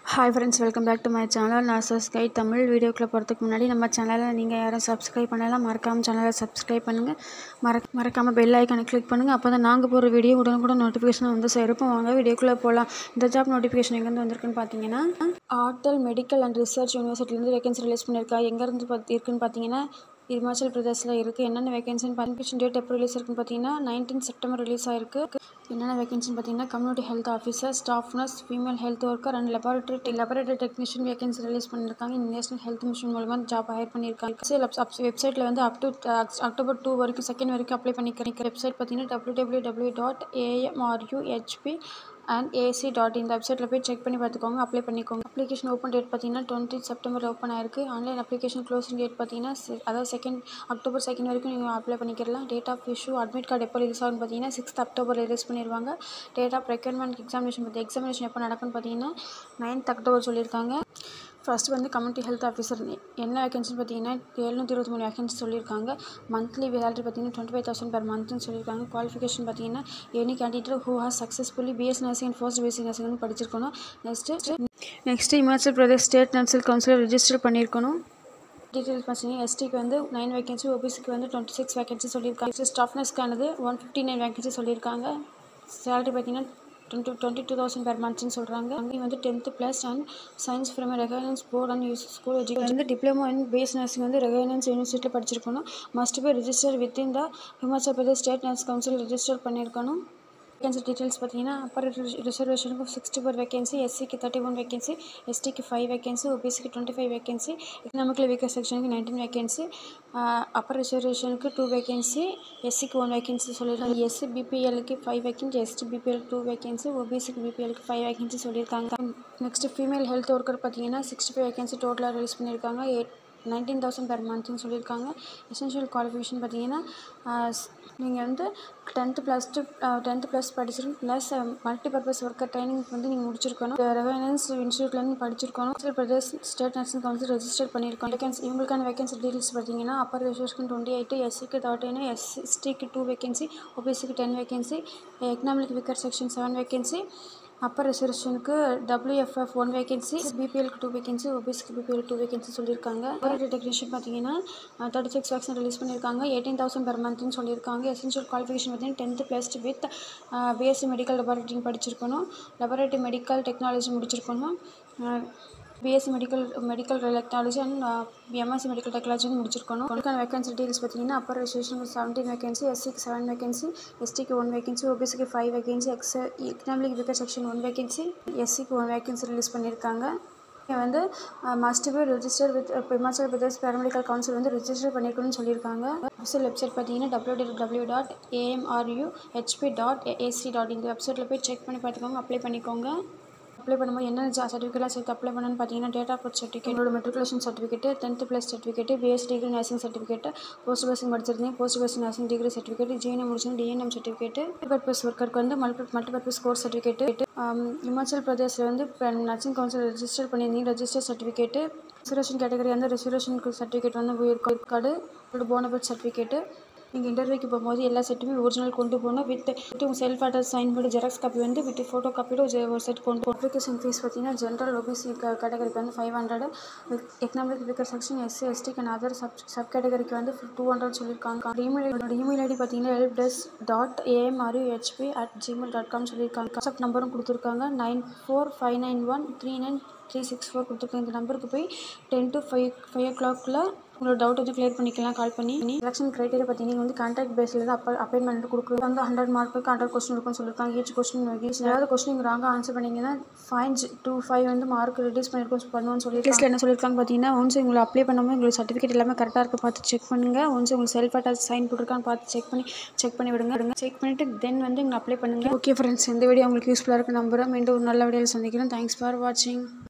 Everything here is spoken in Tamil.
hi friends welcome back to my channel நான் சஸ்கை தமிழ் வீடியோக்குள்ளே போகிறதுக்கு முன்னாடி நம்ம சேனலை நீங்கள் யாரும் சப்ஸ்கிரைப் பண்ணலாம் மறக்காமல் சேனலை சப்ஸ்கிரைப் பண்ணுங்கள் மறக் மறக்காமல் பெல் ஐக்கானை கிளிக் பண்ணுங்கள் அப்போ தான் நாங்கள் போகிற வீடியோ உடனுக்குடன் நோட்டிஃபிகேஷன் வந்து சேர்ப்போம் வாங்க வீடியோக்குள்ளே போகலாம் இந்த ஜாப் நோட்டிஃபிகேஷன் எங்கேருந்து வந்திருக்குன்னு பார்த்தீங்கன்னா ஆர்டல் மெடிக்கல் அண்ட் ரிசர்ச் யூனிவர்சிட்டிலேருந்து வேகன்சி ரிலீஸ் பண்ணியிருக்கா எங்கேருந்து பார்த்து இருக்குன்னு பார்த்தீங்கன்னா இமாச்சல் பிரதேசில் இருக்குது என்னென்ன வேகன்சின்னு பர்மிஷன் டேட் எப்போ ரிலீஸ் இருக்குன்னு பார்த்தீங்கன்னா நைன்டீன் செப்டம்பர் ரிலீஸ் ஆயிருக்கு என்னென்ன வேகன்சின்னு பார்த்தீங்கன்னா community health officer staff nurse female health worker and laboratory laboratory technician vacancy release பண்ணியிருக்காங்க இந்த நேஷனல் ஹெல்த் மிஷன் மூலமாக ஜாப் ஹையர் பண்ணியிருக்காங்க வெப்சைட்டில் வந்து அப் டு அக்டோபர் டூ வரைக்கும் செகண்ட் வரைக்கும் அப்ளை பண்ணிக்கிறேன் வெப்சைட் பார்த்தீங்கன்னா W W W dot AMRU HP and AC dot இந்த வெப்சைட்டில் போய் செக் பண்ணி பார்த்துக்கோங்க அப்ளை பண்ணிக்கோங்க அப்ளிகேஷன் ஓப்பன் டேட் பார்த்தீங்கன்னா டுவெண்ட்டி செப்டம்பர் ஓப்பன் ஆயிருக்கு ஆன்லைன் அப்ளிகேஷன் க்ளோசிங் டேட் பார்த்தீங்கன்னா se- அதாவது செகண்ட் அக்டோபர் செகண்ட் வரைக்கும் நீங்கள் அப்ளை பண்ணிக்கலாம் date of issue admit card எப்போ ரிலீஸ் ஆகும்னு பார்த்தீங்கன்னா சிக்ஸ்த் அக்டோபர் ரிலீஸ் பண்ணிடுவாங்க டேட் ஆஃப் ரெக்யர்மெண்ட் எக்ஸாமினேஷன் பற்றி எக்ஸாமினேஷன் எப்போ நடக்கும்னு பார்த்தீங்கன்னா நைன்த் அக்டோபர் சொல்லியிருக்காங்க ஃபர்ஸ்ட் வந்து கம்யூனிட்டி ஹெல்த் ஆஃபீஸர் என்ன வேகன்சின்னு பார்த்தீங்கன்னா எழுநூற்றி இருபத்தி மூணு வேகன்சி சொல்லியிருக்காங்க மந்த்லி வேலரி பார்த்தீங்கன்னா டுவெண்ட்டி ஃபைவ் தௌசண்ட் பெர் மந்த்னு சொல்லியிருக்காங்க குவாலிஃபிகேஷன் பார்த்தீங்கன்னா any candidate who has successfully BS nursing and first BSc nursing படிச்சிருக்கணும் next next Himachal Pradesh state nurses councillor register பண்ணியிருக்கணும் டீட்டெயில்ஸ் பார்த்தீங்கன்னா எஸ்டிக்கு வந்து நைன் வேகன்சி ஓபிசிக்கு வந்து டுவெண்ட்டி சிக்ஸ் வேகன்சி சொல்லியிருக்காங்க ஸ்டாஃப்னஸ்க்கானது ஒன் ஃபிஃப்டி நைன் வேகன்சி சொல்லியிருக்காங்க சேலரி பார்த்தீங்கன்னா twenty twenty two thousand per மந்த்ஸ்னு சொல்கிறாங்க அங்கேயும் வந்து tenth plus and science from recognised board and use school education வந்து டிப்ளமோ இன் பேஸ் நர்சிங் வந்து ரெகனன்ஸ் யூனிவர்சிட்டியில் படிச்சிருக்கணும் must be register within the Himachal Pradesh state nurse council register பண்ணியிருக்கணும் வேகன்சி டீட்டெயில்ஸ் பார்த்தீங்கன்னா அப்பர் ரிசர்வேஷனுக்கு சிக்ஸ்டி ஃபோர் வேகன்சி எஸ்சிக்கு தேர்ட்டி ஒன் வேகன்சி எஸ்டிக்கு ஃபைவ் வேகன்சி ஓபிசிக்கு twenty five vacancy economical weaker செக்ஷனுக்கு நைன்டீன் வேகன்சி அப்பர் ரிசர்வேஷனுக்கு டூ வேகன்சி எஸ்சிக்கு ஒன் வேகன்சி சொல்லியிருக்காங்க எஸ்சி பிபிஎலுக்கு five vacancy ST BPL two vacancy ஓபிசிக்கு பிபிஎலுக்கு ஃபைவ் வேகன்சி சொல்லியிருக்காங்க நெக்ஸ்ட்டு ஃபீமேல் ஹெல்த் ஒர்க்கர் பார்த்தீங்கன்னா சிக்ஸ்டி ஃபைவ் வேகன்சி டோட்டலாக ரிலீஸ் பண்ணியிருக்காங்க எயிட் நைன்டீன் தௌசண்ட் பெர் மந்த்னு சொல்லியிருக்காங்க எசென்ஷியல் குவாலிஃபிகேஷன் பார்த்தீங்கன்னா நீங்கள் வந்து tenth plus two tenth plus படிச்சிருக்கணும் plus multi purpose worker training வந்து நீங்கள் முடிச்சிருக்கணும் ரெவனன்ஸ் இன்ஸ்டியூட்லேருந்து படிச்சிருக்கணும் Uttar Pradesh state nursing council register பண்ணியிருக்கோம் வேகன்சி இவங்களுக்கான வேகன்சி டீட்டெயில்ஸ் பார்த்தீங்கன்னா அப்பர் ரிசர்வேஷன் டுவெண்ட்டி எயிட்டு எஸ்சிக்கு தேர்ட்டின் எஸ்சிக்கு டூ வேகன்சி ஓபிசிக்கு ten vacancy economic weaker section seven vacancy upper ரிசர்வேஷனுக்கு டபிள்யூஎஃப்எஃப் ஒன் வேகன்சி பிபிஎலுக்கு டூ வேகன்சி ஓபிஎஸ்க்கு பிபிஎல் டூ வேகன்சி சொல்லியிருக்காங்க லெபார்ட்டரி டெக்னீஷியன் பார்த்தீங்கன்னா தேர்ட்டி சிக்ஸ் வேக்சின் ரிலீஸ் பண்ணியிருக்காங்க எயிட்டீன் தௌசண்ட் பெர் மந்த்னு சொல்லியிருக்காங்க எசென்ஷியல் குவாலிஃபிகேஷன் பார்த்தீங்கன்னா tenth plus with BSc medical laboratory படிச்சிருக்கணும் லெபார்ட்டரி மெடிக்கல் டெக்னாலஜி முடிச்சிருக்கணும் BSc medical medical technology and MSc medical technology முடிச்சிருக்கணும் உங்களுக்கான வேகன்சி டீல்ஸ் பார்த்தீங்கன்னா அப்பர் ரிசர்வேஷனுக்கு செவன்டீன் வேகன்சி எஸ்சிக்கு செவன் வேகன்சி எஸ்டிக்கு ஒன் வேகன்சி ஓபிசிக்கு five vacancy ex economic weaker section one vacancy எஸ்சிக்கு ஒன் வேகன்சி ரிலீஸ் பண்ணியிருக்காங்க இங்க வந்து must be register with Himachal Pradesh paramedical council வந்து ரெஜிஸ்டர் பண்ணியிருக்கணும்னு சொல்லியிருக்காங்க அஃபிஷியல் வெப்சைட் பார்த்தீங்கன்னா W W dot AMRU HP dot AC dot இந்த வெப்சைட்டில் போய் செக் பண்ணி பார்த்துக்கோங்க அப்ளை பண்ணிக்கோங்க அப்ளை பண்ணும்போது என்ன சர்டிஃபிகேட்லாம் சேர்த்து அப்ளை பண்ணணும்னு பார்த்தீங்கன்னா டேட் ஆஃப் பர்த் சர்டிஃபிகேட் என்னோட matriculation certificate tenth plus certificate BS degree nursing certificate post basic படிச்சிருந்தேன் post basic nursing degree certificate GNM முடிச்சு டிஎன்எம் சர்டிஃபிகேட் மல்டிபர்பஸ் ஒர்க்கருக்கு வந்து multi multipurpose course certificate Himachal பிரதேசில் வந்து நர்சிங் கவுன்சில் ரெஜிஸ்டர் பண்ணியிருந்தீங்க ரெஜிஸ்டர் சர்டிஃபிகேட்டு ரிசர்வேஷன் கேட்டகரி வந்து ரிசர்வேஷனுக்கு சர்டிஃபிகேட் வந்து உயிர் கார்டு போனபட் சர்டிஃபிகேட்டு நீங்கள் இன்டர்வியூக்கு போகும்போது எல்லா செட்டுமே ஒரிஜினல் கொண்டு போகணும் வித் வித் உங்கள் செல்ஃப் அட்ரஸ் சைன் பண்ணி ஜெராக்ஸ் காப்பி வந்து வித் ஃபோட்டோ காப்பியோட ஒரு செட் கொண்டு போகணும் அப்ளிகேஷன் ஃபீஸ் பார்த்தீங்கன்னா ஜென்ரல் ஓபிசி கேட்டகரிக்கு வந்து five hundred economic weaker section SC எஸ்டிக்கு அண்ட் அதர் சப் சப் கேட்டகரிக்கு வந்து டூ ஹண்ட்ரட் சொல்லியிருக்காங்க இமெயில் இமெயில் ஐடி பார்த்தீங்கன்னா help desk dot AMRU HP at Gmail dot com சொல்லியிருக்காங்க வாட்ஸ்அப் நம்பரும் கொடுத்துருக்காங்க nine four five nine one three nine three six four கொடுத்துருக்கேன் இந்த நம்பருக்கு போய் ten to five five o கிளாக்குள்ளே உங்களோட டவுட் வந்து கிளியர் பண்ணிக்கலாம் கால் பண்ணி செலக்ஷன் க்ரைட்டீரியா பார்த்தீங்கன்னா வந்து கான்டாக்ட் பேஸில் தான் அப்போ அப்பாயின்மெண்ட் கொடுக்குறது வந்து ஹண்ட்ரட் மார்க்குக்கு ஹண்ட்ரட் கொஸ்டின் இருக்கும்னு சொல்லியிருக்காங்க ஈச் கொஸ்டின் ஈச் ஏதாவது கொஸ்டின் நீங்கள் ராங்காக ஆன்சர் பண்ணிங்கன்னா ஃபைன் டூ ஃபைவ் வந்து மார்க் ரிடியூஸ் பண்ணிருக்கோம் பண்ணுவோம்னு சொல்லி டெஸ்ட்டில் என்ன சொல்லியிருக்காங்க பார்த்தீங்கன்னா ஒன்ஸ் உங்களை அப்ளை பண்ணும்போது உங்களுக்கு சர்டிஃபிகேட் எல்லாமே கரெக்டாக இருக்க பார்த்து செக் பண்ணுங்கள் ஒன்ஸ் உங்களுக்கு செல்ஃப் அட்டாச் சைன் போட்டிருக்கான்னு பார்த்து செக் பண்ணி செக் பண்ணி விடுங்க விடுங்க செக் பண்ணிவிட்டு தென் வந்து இங்கே அப்ளை பண்ணுங்கள் ஓகே ஃப்ரெண்ட்ஸ் இந்த வீடியோ உங்களுக்கு யூஸ்ஃபுல்லாக இருக்கு நம்புகிறேன் மீண்டும் ஒரு நல்ல வீடியோவில் சந்திக்கிறேன் தேங்க்ஸ் ஃபார் வாட்சிங்